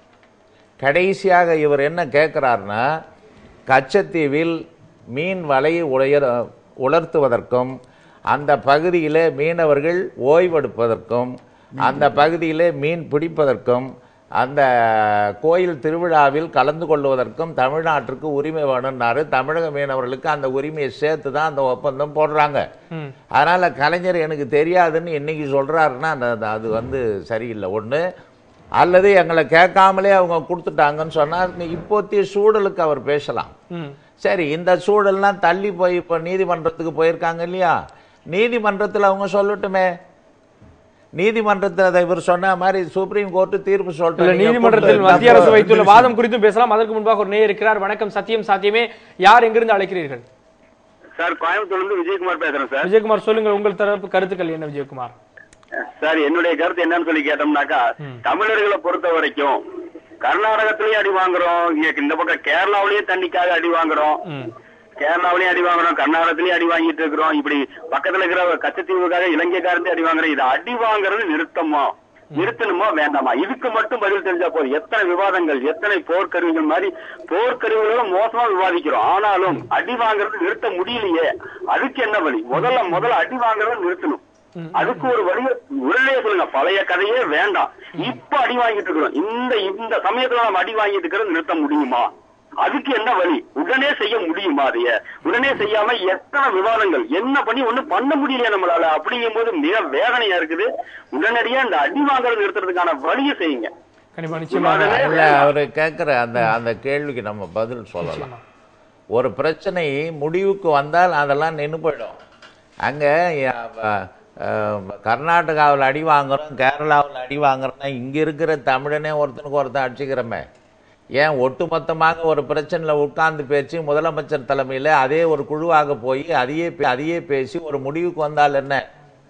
கடைசியாக இவர் என்ன கேட்கிறாருன்னா கச்சத்தீவில் மீன் வலையை உயர உலர்த்துவதற்கும் அந்த பகுதியிலே மீனவர்கள் ஓய்வெடுப்பதற்கும் அந்த பகுதியிலே மீன் பிடிப்பதற்கும் அந்த கோயில் திருவிழாவில் கலந்து கொள்வதற்கும் தமிழ்நாட்டிற்கு உரிமை வேணும்னாரு தமிழக மீனவர்களுக்கு அந்த உரிமையை சேர்த்து தான் அந்த ஒப்பந்தம் போடுறாங்க ம். அதனால கலைஞர் எனக்கு தெரியாதுன்னு இன்னைக்கு சொல்றாருன்னா அந்த- அது வந்து சரியில்லை ஒண்ணு அல்லது எங்களை கேட்காமலே அவங்க கொடுத்துட்டாங்கன்னு சொன்னா இப்போத்திய சூழலுக்கு அவர் பேசலாம் ம். சரி இந்த சூழல்லாம் தள்ளி போய் இப்போ நீதிமன்றத்துக்கு போயிருக்காங்க இல்லையா நீதிமன்றத்தில் அவங்க சொல்லட்டுமே நீதிமன்றத்தில் அதை இவர் சொன்ன மாதிரி சுப்ரீம் கோர்ட் தீர்ப்பு இல்ல சொல்லிட்டு நீதிமன்றத்தில் மத்திய அரசு வைத்துள்ள வாதம் குறித்தும் பேசலாம் அதற்கு முன்பாக ஒரு நேயர் இருக்கிறார் வணக்கம் சத்தியம் சாத்தியமே யார் எங்கிருந்து அழைக்கிறீர்கள் சார் கோயம்புத்தூர்ல இருந்து விஜயகுமார் பேசுறேன் சார் விஜயகுமார் சொல்லுங்கள் உங்கள் தரப்பு கருத்துக்கள் என்ன விஜயகுமார் சார் என்னுடைய கருத்து என்னன்னு சொல்லி கேட்டோம்னாக்கா தமிழர்களை பொறுத்த வரைக்கும் கர்நாடகத்திலயும் அடி வாங்குறோம் இங்க இந்த பக்கம் கேரளாவிலயும் தண்ணிக்காக அடி வாங்குறோம் ம். கேரளாவிலயும் அடி வாங்குறோம் கர்நாடகத்திலயும் அடி வாங்கிட்டு இருக்கிறோம் இப்படி பக்கத்துல இருக்கிற கச்சத்தீவுக்காக இலங்கைக்காரந்தே அடி வாங்குறோம் இது அடி வாங்குறது நிறுத்தமா நிறுத்தணுமா வேண்டாமா இதுக்கு மட்டும் பதில் தெரிஞ்சா போதும் எத்தனை விவாதங்கள் எத்தனை போர்க்கருவிகள் மாதிரி போர்க்கருவிகளோட மோசமா விவாதிக்கிறோம் ஆனாலும் அடி வாங்குறது நிறுத்த முடியலையே அதுக்கு என்ன வழி முதல்ல முதல்ல அடி வாங்குறத நிறுத்தணும் அதுக்கு ஒரு வழி உடனே சொல்லுங்க பழைய கதையே வேண்டாம் இப்ப அடி வாங்கிட்டு இருக்கிறோம் இந்த இந்த சமயத்துல நம்ம அடி வாங்கிட்டு இருக்கிறது நிறுத்த முடியுமா அதுக்கு என்ன வழி உடனே செய்ய முடியுமா அதைய உடனே செய்யாம எத்தனை விவாதங்கள் என்ன பண்ணி ஒண்ணும் பண்ண முடியலையா நம்மளால அப்படிங்கும்போது மிக வேதனையா இருக்குது உடனடியா இந்த அடி வாங்குறது நிறுத்துறதுக்கான வழியை செய்யுங்க கண்டிப்பா நிச்சயமாக இல்ல அவரு கேட்கிற அந்த அந்த கேள்விக்கு நம்ம பதில் சொல்லலாம் ஒரு பிரச்சனை முடிவுக்கு வந்தால் அதெல்லாம் நின்று போயிடும் அங்கே கர்நாடகாவில் அடி வாங்குறோம் கேரளாவில் அடி வாங்குறோம்னா இங்கே இருக்கிற தமிழனே ஒருத்தனுக்கு ஒருத்தன் அடிச்சுக்கிறோமே ஏன் ஒட்டுமொத்தமாக ஒரு பிரச்சனையில் உட்கார்ந்து பேச்சு முதலமைச்சர் தலைமையில் அதே ஒரு குழுவாக போய் அதையே பே- அதையே பேசி ஒரு முடிவுக்கு வந்தால் என்ன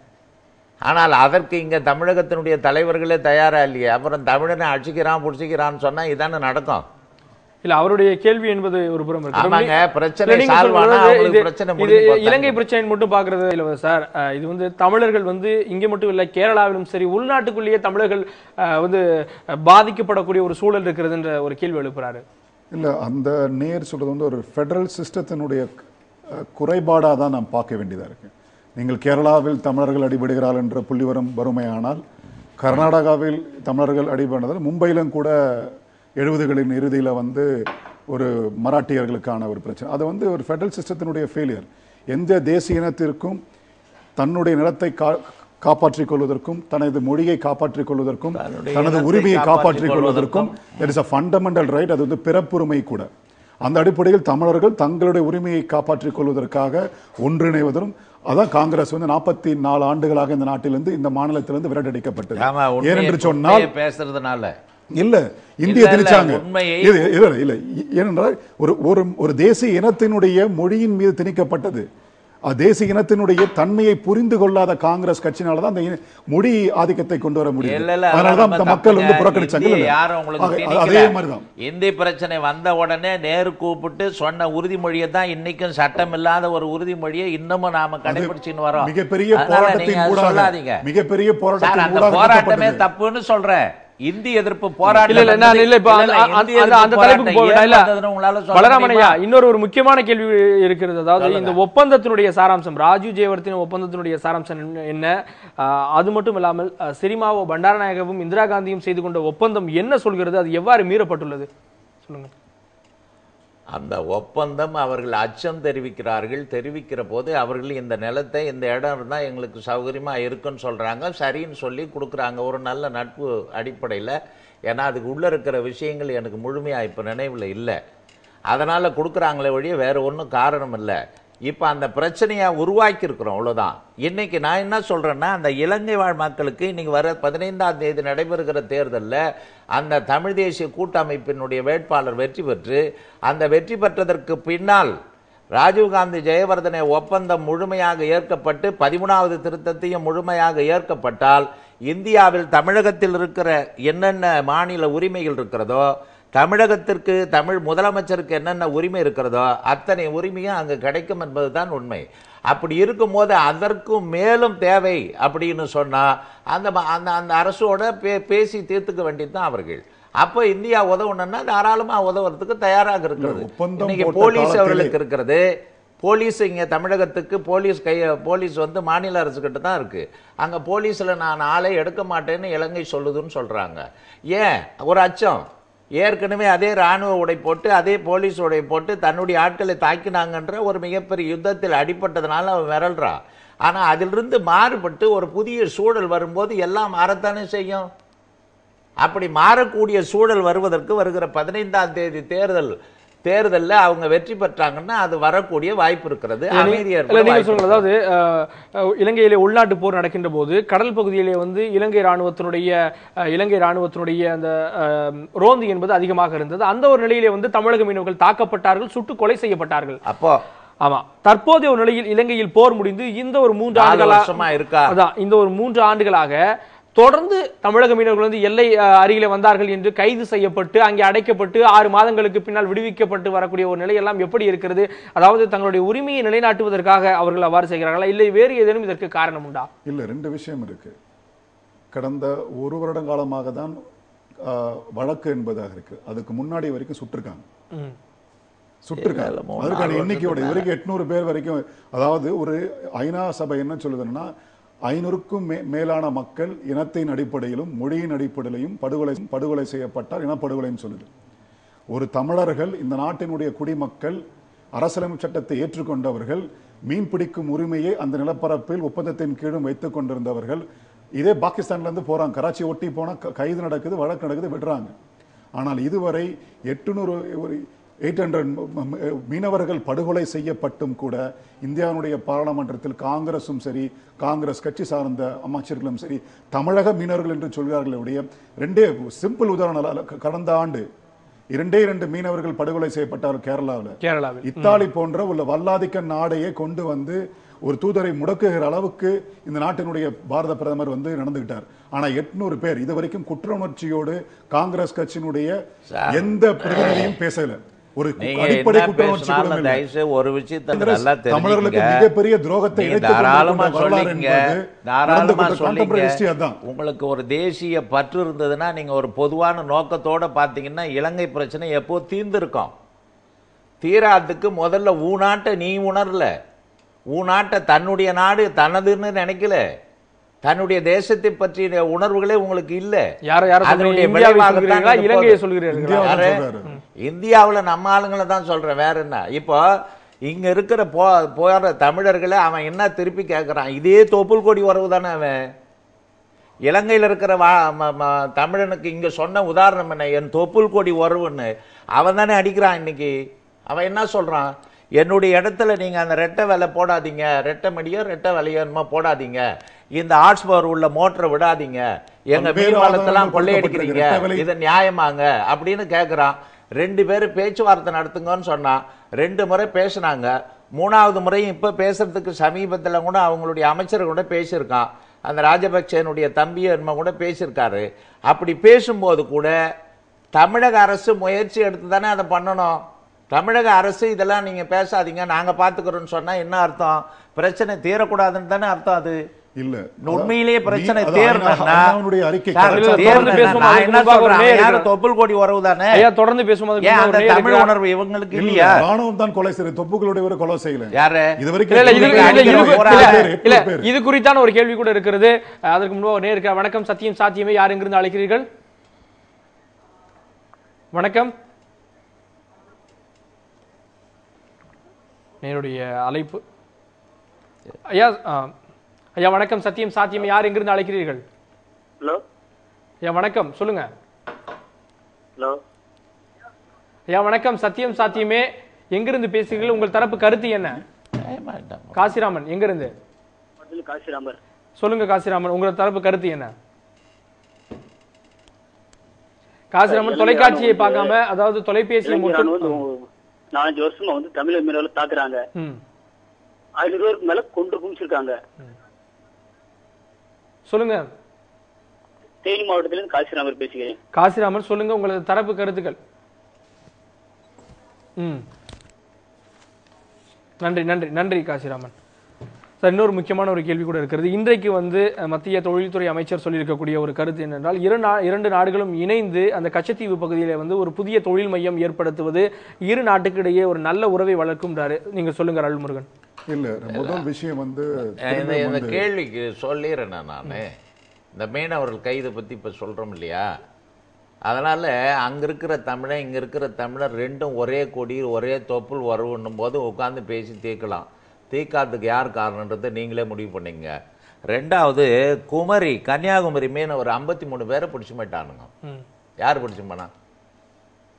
ஆனால் அதற்கு இங்க தமிழகத்தினுடைய தலைவர்களே தயாரா இல்லையே அப்புறம் தமிழனை அடிச்சுக்கிறான் பிடிச்சிக்கிறான்னு சொன்னா இதானே நடக்கும் இல்ல அவருடைய கேள்வி என்பது ஒரு புறம் இருக்கட்டும். ஆமாங்க, இல்ல, பிரச்சனை நீங்க solve ஆனா சொல்றது அவங்களுக்கு இது- பிரச்சனை இது முடிஞ்சு போச்சு. இலங்கை பிரச்சனை மட்டும் பாக்குறது இல்ல சார் அஹ், இது வந்து தமிழர்கள் வந்து இங்க மட்டும் இல்ல கேரளாவிலும் சரி உள்நாட்டுக்குள்ளேயே தமிழர்கள் அஹ், வந்து அஹ், பாதிக்கப்படக்கூடிய ஒரு சூழல் இருக்கிறதுன்ற ஒரு கேள்வி எழுப்புறாரு இல்லை அந்த நேர் சொல்றது வந்து ஒரு ஃபெடரல் சிஸ்டத்தினுடைய குறைபாடாக தான் நாம் பார்க்க வேண்டியதாக இருக்கு நீங்கள் கேரளாவில் தமிழர்கள் அடிபடுகிறார்கள் என்ற புள்ளிவரம் வறுமையானால் கர்நாடகாவில் தமிழர்கள் அடிபடுறதால் மும்பையிலும் கூட எழுபதுகளின் இறுதியில் வந்து ஒரு மராட்டியர்களுக்கான ஒரு பிரச்சனை அது வந்து ஒரு ஃபெடரல் சிஸ்டத்தினுடைய ஃபெயிலியர் எந்த தேசிய இனத்திற்கும் தன்னுடைய நிலத்தை கா காப்பாற்றிக் கொள்வதற்கும் தனது மொழியை காப்பாற்றிக் கொள்வதற்கும் தன்னுடைய தனது இனத்தை உரிமையை காப்பாற்றிக் காப்பாற்றிக் கொள்வதற்கும் there is a fundamental right அது வந்து பிறப்புரிமை கூட அந்த அடிப்படையில் தமிழர்கள் தங்களுடைய உரிமையை காப்பாற்றிக் கொள்வதற்காக ஒன்றிணைவதும் அதான் காங்கிரஸ் வந்து நாற்பத்தி நாலு ஆண்டுகளாக இந்த நாட்டிலிருந்து இந்த மாநிலத்திலிருந்து விரட்டடிக்கப்பட்டது ஆமா உண்மையை- ஏனென்று சொன்னால் உண்மையை பேசுறதுனால இல்ல இந்திய இல்ல, இல்ல, திணிச்சாங்க உண்மையை- இது இல்ல இல்ல ஏனென்றால் ஒரு ஒரு ஒரு தேசிய இனத்தினுடைய மொழியின் மீது திணிக்கப்பட்டது அது தேசிய இனத்தினுடைய தன்மையை புரிந்து கொள்ளாத காங்கிரஸ் கட்சினால தான் அந்த இன- மொழி ஆதிக்கத்தை கொண்டு வர முடியும் இல்ல, இல்ல, அதனால தான் அதெல்லாம் இந்த மக்கள் வந்து தப்புங்க. புறக்கணிச்சாங்க இந்திய இல்ல, இல்ல. யாரும் உங்களுக்கு ஆக, திணிக்கல. அதே மாதிரி தான் இந்தி பிரச்சனை வந்த உடனே நேரு கூப்பிட்டு சொன்ன உறுதிமொழியை தான் இன்னைக்கும் சட்டம் இல்லாத ஒரு உறுதிமொழியை இன்னமும் நாம கடைபிடிச்சுன்னு வரோம் மிகப்பெரிய அதனால போராட்டத்தின் நீங்க அதை ஊடாக சொல்லாதீங்க மிகப்பெரிய சார் போராட்டத்தின் அந்த ஊடாக போராட்டமே நடத்தப்பட்டது. தப்புன்னு சொல்றேன் இந்தி எதிர்ப்பு போராட்டம் இல்ல இல்ல நான் வந்து- இல்ல இப்ப இல்ல, அந்த இல்ல, அந்த- இந்தி அந்த எதிர்ப்பு அந்த தலைப்புக்கு போராட்டம் போக வேண்டாம் ஏன் இல்ல வந்ததுன்னு உங்களால சொல்ல பலராமனையா முடியுமா? இன்னொரு ஒரு முக்கியமான கேள்வி இருக்கிறது அதாவது இந்த ஒப்பந்தத்தினுடைய சாராம்சம் ராஜீவ் ஜெயவர்த்தின ஒப்பந்தத்தினுடைய சாராம்சம் என்ன- என்ன ஆஹ், அது மட்டும் இல்லாமல் ஆஹ், சிரிமாவோ பண்டாரநாயகவும் இந்திரா காந்தியும் செய்து கொண்ட ஒப்பந்தம் என்ன சொல்கிறது அது எவ்வாறு மீறப்பட்டுள்ளது சொல்லுங்க அந்த ஒப்பந்தம் அவர்கள் அச்சம் தெரிவிக்கிறார்கள் தெரிவிக்கிற போது அவர்கள் இந்த நிலத்தை இந்த இடம் இருந்தால் எங்களுக்கு சௌகரியமா இருக்குன்னு சொல்றாங்க சரின்னு சொல்லி கொடுக்குறாங்க ஒரு நல்ல நட்பு அடிப்படையில் ஏன்னா அதுக்கு உள்ள இருக்கிற விஷயங்கள் எனக்கு முழுமையா இப்போ நினைவில் இல்லை அதனால கொடுக்குறாங்களே ஒழிய வேற ஒன்றும் காரணம் இல்லை இப்போ அந்த பிரச்சனையை உருவாக்கி இருக்கிறோம் அவ்வளோதான் இன்னைக்கு நான் என்ன சொல்றேன்னா அந்த இலங்கை வாழ் மக்களுக்கு இன்னைக்கு வர பதினைந்தாம் தேதி நடைபெறுகிற தேர்தலில் அந்த தமிழ் தேசிய கூட்டமைப்பினுடைய வேட்பாளர் வெற்றி பெற்று அந்த வெற்றி பெற்றதற்கு பின்னால் ராஜீவ்காந்தி ஜெயவர்தனை ஒப்பந்தம் முழுமையாக ஏற்கப்பட்டு பதிமூணாவது திருத்தத்தையும் முழுமையாக ஏற்கப்பட்டால் இந்தியாவில் தமிழகத்தில் இருக்கிற என்னென்ன மாநில உரிமைகள் இருக்கிறதோ தமிழகத்திற்கு தமிழ் முதலமைச்சருக்கு என்னென்ன உரிமை இருக்கிறதோ அத்தனை உரிமையும் அங்கு கிடைக்கும் என்பதுதான் உண்மை அப்படி இருக்கும்போது அதற்கும் மேலும் தேவை அப்படின்னு சொன்னா அந்த ம- அந்த அந்த அரசோட பே பேசி தீர்த்துக்க வேண்டியதுதான் அவர்கள் அப்போ இந்தியா உதவணும்னா தாராளமா உதவுறதுக்கு தயாராக இருக்கிறது ஒப்பந்தம் இன்னைக்கு போட்ட போலீஸ் காலத்திலே- அவர்களுக்கு இருக்கிறது போலீஸ் இங்க தமிழகத்துக்கு போலீஸ் கை போலீஸ் வந்து மாநில அரசு கிட்ட தான் இருக்கு அங்க போலீஸ்ல நான் ஆளை எடுக்க மாட்டேன்னு இலங்கை சொல்லுதுன்னு சொல்றாங்க ஏன் ஒரு அச்சம் ஏற்கனவே அதே ராணுவ உடை போட்டு அதே போலீஸ் உடை போட்டு தன்னுடைய ஆட்களை தாக்கினாங்கன்ற ஒரு மிகப்பெரிய யுத்தத்தில் அடிபட்டதுனால அவன் விரல்றான் ஆனா அதிலிருந்து மாறுபட்டு ஒரு புதிய சூழல் வரும்போது எல்லாம் மாறத்தானே செய்யும் அப்படி மாறக்கூடிய சூழல் வருவதற்கு வருகிற பதினைந்தாம் தேதி தேர்தல் தேர்தல்ல அவங்க வெற்றி பெற்றாங்கன்னா அது வரக்கூடிய வாய்ப்பு இருக்கிறது அமைதி இல்ல ஏற்பட நீங்க வாய்ப்பு சொல்லுங்க அதாவது அஹ், அஹ், இலங்கையிலே உள்நாட்டு போர் நடக்கின்ற போது கடல் பகுதியிலே வந்து இலங்கை ராணுவத்தினுடைய அஹ், இலங்கை ராணுவத்தினுடைய அந்த அஹ், ரோந்து என்பது அதிகமாக இருந்தது அந்த ஒரு நிலையிலே வந்து தமிழக மீனவர்கள் தாக்கப்பட்டார்கள் சுட்டு கொலை செய்யப்பட்டார்கள் அப்போ ஆமா தற்போதைய ஒரு நிலையில் இலங்கையில் போர் முடிந்து இந்த ஒரு மூன்று நாலு ஆண்டுகளா வருஷமா இருக்கா அதான் இந்த ஒரு மூன்று ஆண்டுகளாக தொடர்ந்து தமிழக மீனவர்கள் வந்து எல்லை அஹ், அருகிலே வந்தார்கள் என்று கைது செய்யப்பட்டு அங்கே அடைக்கப்பட்டு ஆறு மாதங்களுக்கு பின்னால் விடுவிக்கப்பட்டு வரக்கூடிய ஒரு நிலை எல்லாம் எப்படி இருக்கிறது அதாவது தங்களுடைய உரிமையை நிலைநாட்டுவதற்காக அவர்கள் அவ்வாறு செய்கிறார்களா இல்லை வேறு ஏதேனும் இதற்கு காரணம் உண்டா இல்ல ரெண்டு விஷயம் இருக்கு கடந்த ஒரு வருட காலமாக தான் ஆ, வழக்கு என்பதாக இருக்கு அதுக்கு முன்னாடி வரைக்கும் சுட்டிருக்காங்க ம். சுட்டிருக்காங்க இல்ல, மூணு, அதுக்கான நாலு எண்ணிக்கையோட இது வரைக்கும் எட்நூறு பேர் வரைக்கும் அதாவது ஒரு ஐநா சபை என்ன சொல்லுதுன்னா ஐநூறுக்கும் மே மேலான மக்கள் இனத்தின் அடிப்படையிலும் மொழியின் அடிப்படையிலும் படுகொலை படுகொலை செய்யப்பட்டார் இனப்படுகொலைன்னு சொல்லுது ஒரு தமிழர்கள் இந்த நாட்டினுடைய குடிமக்கள் அரசியலமைப்பு சட்டத்தை ஏற்றுக்கொண்டவர்கள் மீன் பிடிக்கும் உரிமையை அந்த நிலப்பரப்பில் ஒப்பந்தத்தின் கீழும் வைத்துக் கொண்டிருந்தவர்கள் இதே பாகிஸ்தான்ல இருந்து போறாங்க கராச்சி ஒட்டி போனா க- கைது நடக்குது வழக்கு நடக்குது விடுறாங்க ஆனால் இதுவரை எட்டுநூறு ஒரு எயிட் ஹண்ட்ரட் மீனவர்கள் படுகொலை செய்யப்பட்டும் கூட இந்தியாவுடைய பாராளுமன்றத்தில் காங்கிரஸும் சரி காங்கிரஸ் கட்சி சார்ந்த அமைச்சர்களும் சரி தமிழக மீனவர்கள் என்று சொல்கிறார்கள் ஒழிய ரெண்டே சிம்பிள் உதாரணம் அல்ல. க- கடந்த ஆண்டு இரண்டே இரண்டு மீனவர்கள் படுகொலை செய்யப்பட்டார் கேரளாவில் கேரளாவில் இத்தாலி போன்ற உள்ள வல்லாதிக்க நாடையே கொண்டு வந்து ஒரு தூதரை முடக்குகிற அளவுக்கு இந்த நாட்டினுடைய பாரத பிரதமர் வந்து நடந்துகிட்டார் ஆனா எட்நூறு பேர் இது வரைக்கும் குற்ற உணர்ச்சியோடு காங்கிரஸ் கட்சியினுடைய எந்த பிரதிநிதியும் பேசல ஒரு நீங்க அடிப்படை என்ன குற்ற உணர்ச்சி கூட பேசினாலும் இல்லை. தயவுசெய்து ஒரு விஷயத்தை காங்கிரஸ் நல்லா தமிழர்களுக்கு தெரிஞ்சுக்கங்க. மிகப்பெரிய துரோகத்தை நீங்க இழைத்துக் கொண்டிருக்கிற தாராளமா வரலாறு சொல்லிங்க என்பது நடந்து தாராளமா கொண்ட contemporary history சொல்லிங்க அதான் உங்களுக்கு ஒரு தேசிய பற்று இருந்ததுன்னா நீங்க ஒரு பொதுவான நோக்கத்தோட பாத்தீங்கன்னா இலங்கை பிரச்சனை எப்போ தீர்ந்திருக்கும் தீராதுக்கு முதல்ல ஊ நாட்டை நீ உணரல ஊ நாட்டை தன்னுடைய நாடு தனதுன்னு நினைக்கல தன்னுடைய தேசத்தை பற்றிய உணர்வுகளே உங்களுக்கு இல்ல யார யார அதனுடைய சொல்றீங்க இந்தியாவை விளைவாகத்தான் சொல்கிறீர்களா இது இலங்கையை போகுது. சொல்கிறீர்களா இந்தியாவை யாரு? சொல்றாரு. இந்தியாவுல நம்ம ஆளுங்களை தான் சொல்றேன் வேற என்ன இப்போ இங்க இருக்கிற போ போற தமிழர்களை அவன் என்ன திருப்பி கேட்கறான் இதே தொப்புள் கொடி உறவு தானே அவன் இலங்கையில் இருக்கிற வா- ம- ம- தமிழனுக்கு இங்க சொன்ன உதாரணம் என்ன என் தொப்புள் கொடி உறவுன்னு அவன் தானே அடிக்கிறான் இன்னைக்கு அவன் என்ன சொல்றான் என்னுடைய இடத்துல நீங்க அந்த ரெட்டை வேலை போடாதீங்க ரெட்டை மடியோ ரெட்டை வேலையோ என்னமோ போடாதீங்க இந்த ஆர்ட்ஸ் பவர் உள்ள மோட்டரை விடாதீங்க எங்க பல்வேறு மீன்வளத்தெல்லாம் ஆதாரங்கள் கொள்ளையடிக்கிறீங்க கொடுக்கப்பட்டிருக்கு. ரெட்டை வேலை- இது நியாயமாங்க அப்படின்னு கேட்குறான் ரெண்டு பேரும் பேச்சுவார்த்தை நடத்துங்கன்னு சொன்னா ரெண்டு முறை பேசுனாங்க மூணாவது முறையும் இப்ப பேசுறதுக்கு சமீபத்துல கூட அவங்களுடைய அமைச்சர் கூட பேசியிருக்கான் அந்த ராஜபக்சேனுடைய தம்பி என்ன கூட பேசியிருக்காரு அப்படி பேசும்போது கூட தமிழக அரசு முயற்சி எடுத்து தானே அதை பண்ணணும் தமிழக அரசு இதெல்லாம் நீங்க பேசாதீங்க நாங்க பாத்துக்கிறோம்னு சொன்னா என்ன அர்த்தம் பிரச்சனை தீரக்கூடாதுன்னு தானே அர்த்தம் அது இல்ல உண்மையிலேயே பிரச்சனை அது தேரணும்னா அண்ணாவினுடைய அறிக்கை சார், இல்ல, correct. தொடர்ந்து தேரணும்னா பேசுவோம். நான் அதுக்கு என்ன முன்பாக ஒரு சொல்றேன் நேயர் யாரும் இருக்கிறார். தொப்புள் கொடி உறவு தானே ஐயா தொடர்ந்து பேசும்போது ஏன் அந்த ஒரு நேயர் தமிழ் இருக்கிறார். உணர்வு இவங்களுக்கு இல்ல இல்லையா ராணுவம் தான் கொலை செய்யறது தொப்புகளுடைய ஒரு கொலை செய்யல யாரு இது இல்ல இல்ல இது வரைக்கும் இல்ல, இது அடிக்கிற இல்ல, ஒரு இல்ல, ஆளு, இல்ல, எட்டு பேர். இது குறித்தான ஒரு கேள்வி கூட இருக்கிறது அஹ், அதற்கு முன்பு நேருக்க வணக்கம் சத்தியம் சாத்தியமே யார் எங்கிருந்து அழைக்கிறீர்கள் வணக்கம் நேருடைய அழைப்பு ஐயா அஹ், ஐயா வணக்கம் சத்தியம் சாத்தியமே யார் எங்கிருந்து அழைக்கிறீர்கள் ஹலோ ஐயா வணக்கம் சொல்லுங்க ஹலோ ஐயா வணக்கம் சத்தியம் சாத்தியமே எங்கிருந்து பேசுகிறீர்கள் உங்கள் தரப்பு கருத்து என்ன காசிராமன் எங்கிருந்து முதல்ல காசிராமர் சொல்லுங்க காசிராமன் உங்களோட தரப்பு கருத்து என்ன காசிராமன் இலங்கை தொலைக்காட்சியை ராணுவம் பார்க்காம அதாவது தொலைபேசியை இலங்கை மட்டும் ராணுவம் வந்து நாலஞ்சு வருஷமா வந்து தமிழக மீனவர்களை தாக்குறாங்க ம். ஐநூறு பேருக்கு மேல கொண்டு குமிச்சிருக்காங்க சொல்லுங்க தேனி மாவட்டத்துல இருந்து காசிராமர் பேசுகிறேன் காசிராமன் சொல்லுங்க உங்களது தரப்பு கருத்துக்கள் ம் நன்றி நன்றி நன்றி காசிராமன் சார் இன்னொரு முக்கியமான ஒரு கேள்வி கூட இருக்கிறது இன்றைக்கு வந்து அஹ், மத்திய தொழில்துறை அமைச்சர் சொல்லியிருக்கக்கூடிய ஒரு கருத்து என்னென்றால் இரு நா இரண்டு நாடுகளும் இணைந்து அந்த கச்சத்தீவு பகுதியில் வந்து ஒரு புதிய தொழில் மையம் ஏற்படுத்துவது இரு நாட்டுக்கு இடையே ஒரு நல்ல உறவை வளர்க்கும்ன்றாரு நீங்க சொல்லுங்க அருள்முருகன் இல்ல முதல் விஷயம் வந்து இந்த திரும்ப இந்த வந்து கேள்விக்கு சொல்லிடுறேன் நான் இந்த மீனவர்கள் கைதை பத்தி இப்ப சொல்றோம் இல்லையா அதனால அங்க இருக்கிற தமிழன் இங்க இருக்கிற தமிழர் ரெண்டும் ஒரே கொடி ஒரே தொப்புள் உறவுன்னும் போது உட்காந்து பேசி தீர்க்கலாம் தீர்க்காததுக்கு யார் காரணன்றதை நீங்களே முடிவு பண்ணீங்க ரெண்டாவது குமரி கன்னியாகுமரி மீனவர் ஐம்பத்தி மூணு பேரை பிடிச்சு போயிட்டானுங்க ம். யார் பிடிச்சு போனா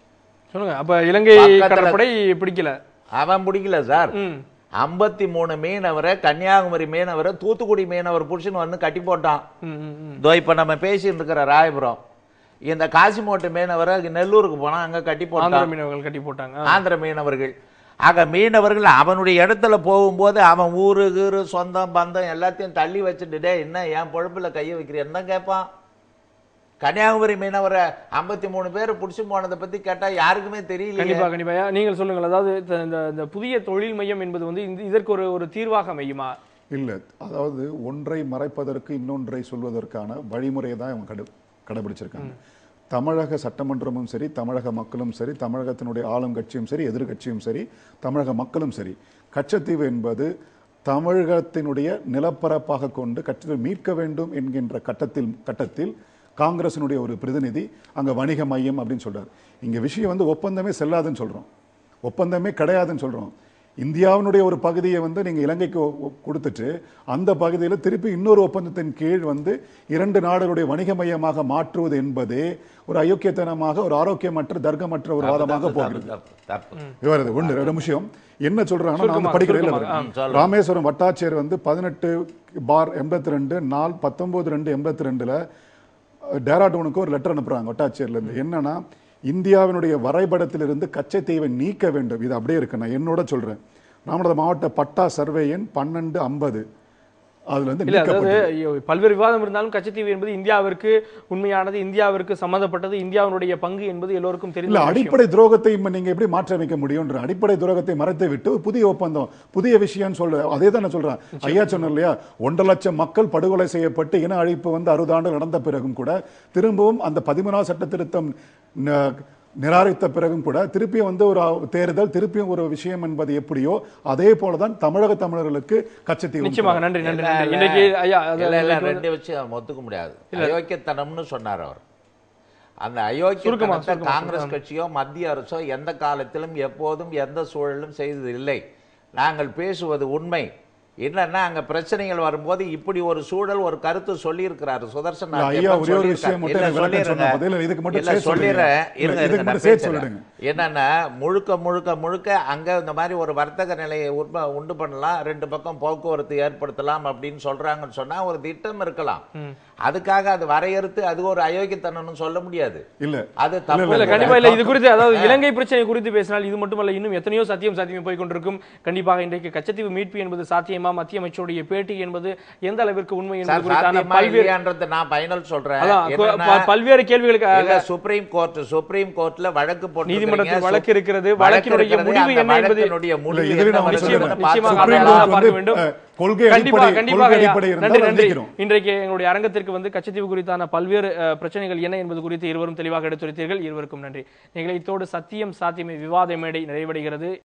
சொல்லுங்க அப்ப இலங்கை பக்கத்துல- கடற்படை பிடிக்கல அவன் பிடிக்கல சார் ம் ஐம்பத்தி மூணு மீனவரை கன்னியாகுமரி மீனவரை தூத்துக்குடி மீனவர் புருஷன் வந்து கட்டி போட்டான் ம், ம், ம். இதோ இப்ப நம்ம பேசிட்டு இருக்கிற ராயபுரம் இந்த காசிமோட்டு மீனவரை நெல்லூருக்கு போனா அங்க கட்டி ஆந்திர போட்டான் மீனவர்கள் கட்டி போட்டாங்க ஆந்திர மீனவர்கள் ஆக மீனவர்கள் அவனுடைய இடத்துல போகும்போது அவன் ஊரு கீரு சொந்தம் பந்தம் எல்லாத்தையும் தள்ளி வச்சுட்டு டேய் என்ன என் பொழப்புல கையை வைக்கிறேன்னு தான் கேட்பான் கன்னியாகுமரி மீனவரை ஐம்பத்தி மூணு பேர் பிடிச்சி போனதை பத்தி கேட்டா யாருக்குமே தெரியல கண்டிப்பா கண்டிப்பா ஐயா, நீங்கள் சொல்லுங்கள் அதாவது இந்த- இந்த இந்த புதிய தொழில் மையம் என்பது வந்து இந்த- இதற்கு ஒரு ஒரு தீர்வாக அமையுமா இல்லை அதாவது ஒன்றை மறைப்பதற்கு இன்னொன்றை சொல்வதற்கான வழிமுறையை தான் இவங்க கடை கடைபிடிச்சிருக்காங்க தமிழக சட்டமன்றமும் சரி தமிழக மக்களும் சரி தமிழகத்தினுடைய ஆளும் கட்சியும் சரி எதிர்கட்சியும் சரி தமிழக மக்களும் சரி கச்சத்தீவு என்பது தமிழகத்தினுடைய நிலப்பரப்பாக கொண்டு கச்சத்தீவை மீட்க வேண்டும் என்கின்ற கட்டத்தில் கட்டத்தில் காங்கிரசினுடைய ஒரு பிரதிநிதி அங்க வணிக மையம் அப்படின்னு சொல்றாரு இங்க விஷயம் வந்து ஒப்பந்தமே செல்லாதுன்னு சொல்றோம் ஒப்பந்தமே கிடையாதுன்னு சொல்றோம் இந்தியாவினுடைய ஒரு பகுதியை வந்து நீங்க இலங்கைக்கு ஒ- ஒ- கொடுத்துட்டு அந்த பகுதியில் திருப்பி இன்னொரு ஒப்பந்தத்தின் கீழ் வந்து இரண்டு நாடுகளுடைய வணிக மையமாக மாற்றுவது என்பதே ஒரு அயோக்கியத்தனமாக ஒரு ஆரோக்கியமற்ற தர்க்கமற்ற ஒரு வாதமாக போகிறது தப்பு, தப்பு. விவரது ஒன்று ரெண்டு விஷயம் என்ன சொல்றாங்கன்னா நான் வந்து சுருக்கமா, படிக்கிறேன் இல்ல, சுருக்கமா, இல்ல. ஆ, சொல்லுங்க. ராமேஸ்வரம் வட்டாட்சியர் வந்து பதினெட்டு பார் எண்பத்தி ரெண்டு நாள் பத்தொன்பது ரெண்டு எண்பத்தி ரெண்டுல டேராடூனுக்கு ஒரு லெட்டர் அனுப்புறாங்க வட்டாட்சியர்ல இருந்து என்னன்னா இந்தியாவினுடைய வரைபடத்திலிருந்து கச்சத்தீவை நீக்க வேண்டும் இது அப்படியே இருக்கு நான் என்னோட சொல்றேன் ராமநாதபுரம் மாவட்ட பட்டா சர்வே எண் பன்னெண்டு ஐம்பது அதுல இருந்து இல்ல அதாவது நீக்கப்பட்டு ஐயோ, பல்வேறு விவாதம் இருந்தாலும் கச்சத்தீவு என்பது இந்தியாவிற்கு உண்மையானது இந்தியாவிற்கு சம்பந்தப்பட்டது இந்தியாவினுடைய பங்கு என்பது எல்லோருக்கும் இல்ல தெரிந்த ஒரு விஷயம். அடிப்படை துரோகத்தை இப்ப நீங்க எப்படி மாற்றியமைக்க முடியும்ன்ற அடிப்படை துரோகத்தை மறைத்து விட்டு ஒரு புதிய ஒப்பந்தம் புதிய விஷயம் சொல்ற அதே தான் நான் சொல்றேன் ஐயா சொன்ன இல்லையா ஒன்றரை லட்சம் மக்கள் படுகொலை செய்யப்பட்டு இன அழிப்பு வந்து அறுபது ஆண்டு நடந்த பிறகும் கூட திரும்பவும் அந்த பதிமூணாவது சட்ட திருத்தம் ந- நிராகரித்த பிறகும் கூட திருப்பியும் வந்து ஒரு தேர்தல் திருப்பியும் ஒரு விஷயம் என்பது எப்படியோ அதே போலதான் தமிழக தமிழர்களுக்கு கச்சத்தீவு நிச்சயமாக நன்றி நன்றி இல்ல, நன்றி இல்ல. இன்றைக்கு ஐயா அது இல்ல, இல்ல, இன்றைக்கு வந்து- ரெண்டு வச்சு அவன் ஒத்துக்க முடியாது அயோக்கியத்தனம்னு சொன்னார் அவர் அந்த சுருக்கமா, அயோக்கியத்தனத்தை சுருக்கமா, காங்கிரஸ் கட்சியோ மத்திய அரசோ எந்த காலத்திலும் எப்போதும் எந்த சூழலும் செய்தது இல்லை நாங்கள் பேசுவது உண்மை என்னன்னா அங்க பிரச்சனைகள் வரும்போது இப்படி ஒரு சூழல் ஒரு கருத்து சொல்லி இருக்கிறாரு சுதர்சன் இல்ல, ஐயா, ஒரே ஒரு விஷயம் மட்டும் எனக்கு விளக்கம் சொன்னா போதும். இல்ல, இதுக்கு மட்டும் சேர்த்து சொல்லிடுறேன் சொல்லுங்க. இருங்க, இல்ல, இதுக்கு இருங்க, மட்டும் நான் சேர்த்து பேசுறேன். சொல்லிடுங்க. என்னன்னா முழுக்க முழுக்க முழுக்க அங்க இந்த மாதிரி ஒரு வர்த்தக நிலையை உற்ப உண்டு பண்ணலாம் ரெண்டு பக்கம் போக்குவரத்து ஏற்படுத்தலாம் அப்படின்னு சொல்றாங்கன்னு சொன்னா ஒரு திட்டம் இருக்கலாம் அதுக்காக அது வரையறுத்து அது ஒரு அயோக்கியத்தனம்னு சொல்ல முடியாது இல்ல அது இல்ல, தப்பு இல்ல இல்ல, கண்டிப்பா இல்ல இது குறித்து அதாவது இலங்கை பிரச்சனை குறித்து பேசினால் இது மட்டுமல்ல இன்னும் எத்தனையோ சத்தியம் சாத்தியம் போய் கொண்டிருக்கும் கண்டிப்பாக இன்றைக்கு கச்சத்தீவு மீட்பு என்பது சாத்தியமா மத்திய அமைச்சருடைய பேட்டி என்பது எந்த அளவிற்கு உண்மை என்பது சார் குறித்தான சாத்தியமா பல்வேறு இல்லையான்றது நான் ஃபைனல் சொல்றேன் அதான் கு- என்னன்னா, ப- பல்வேறு கேள்விகளுக்கு இல்ல சுப்ரீம் கோர்ட் சுப்ரீம் கோர்ட்ல வழக்கு போட்டு நீதிமன்றத்தில் வழக்கு இருக்கிறது. வழக்கினுடைய முடிவு என்ன என்பது- இல்ல, முடிவு இதுல என்ன நான் வருதுன்னு சொல்றேன். பார்த்து நிச்சயமாக சுப்ரீம் அதை கோர்ட் பார்க்க வந்து, வேண்டும். அஹ், கொள்கை கண்டிப்பாக அடிப்படை கண்டிப்பாக கொள்கை ஐயா. அடிப்படை நன்றி இருந்தால் நன்றி மன்னிக்கிறோம் இன்றைக்கு எங்களுடைய அரங்கத்திற்கு வந்து கச்சத்தீவு குறித்தான பல்வேறு அஹ், பிரச்சனைகள் என்ன என்பது குறித்து இருவரும் தெளிவாக எடுத்துரைத்தீர்கள் இருவருக்கும் நன்றி நீங்களை இத்தோடு சத்தியம் சாத்தியமே விவாத மேடை நிறைவடைகிறது